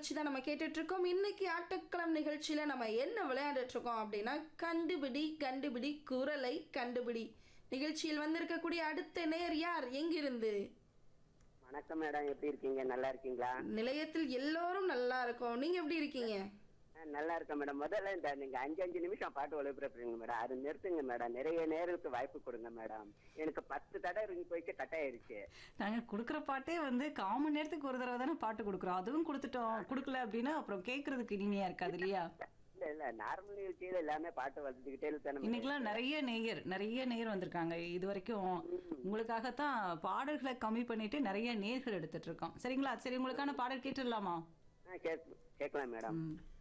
நிகழ்ச்சி தான் நம்ம கேட்டுட்டு இருக்கோம் இன்னைக்கு ஆட்டக்களம் நிகழ்ச்சியில நம்ம என்ன விளையாண்டுட்டு இருக்கோம் அப்படின்னா கண்டுபிடி கண்டுபிடி குரலை கண்டுபிடி நிகழ்ச்சியில் வந்திருக்கக்கூடிய அடுத்த நேர் யார் எங்கிருந்து வணக்கம் மேடம் எப்படி இருக்கீங்க நல்லா இருக்கீங்களா நிலையத்தில் எல்லோரும் நல்லா இருக்கோம் நீங்க எப்படி இருக்கீங்க ஆ, நல்லா இருக்கேன் மேடம் முதல்ல இந்த நீங்க அஞ்சு அஞ்சு நிமிஷம் பாட்டு ஒளிபரப்புறீங்க மேடம் அது நிறுத்துங்க மேடம் நிறைய நேரத்துக்கு வாய்ப்பு கொடுங்க மேடம் எனக்கு பத்து தடவை ரிங் போயிட்டு கட் ஆயிருச்சு நாங்க குடுக்குற பாட்டே வந்து கால் மணி நேரத்துக்கு ஒரு தடவை தானே பாட்டு கொடுக்குறோம் அதுவும் கொடுத்துட்டோம் கொடுக்கல அப்படின்னா அப்புறம் கேட்கறதுக்கு இனிமையா இருக்காது இல்லையா இல்ல இல்ல நார்மல் நிகழ்ச்சியில எல்லாமே பாட்டு வந்துகிட்டே தானே மேடம். இன்னைக்கெல்லாம் நிறைய நேயர் நிறைய நேயர் வந்திருக்காங்க இது வரைக்கும் உங்களுக்காகத்தான் பாடல்களை கம்மி பண்ணிட்டு நிறைய நேர்கள் எடுத்துட்டு இருக்கோம் சரிங்களா சரி உங்களுக்கான பாடல் கேட்டுடலாமா ஆ, கேக்- கேட்கலாம் மேடம் ம்.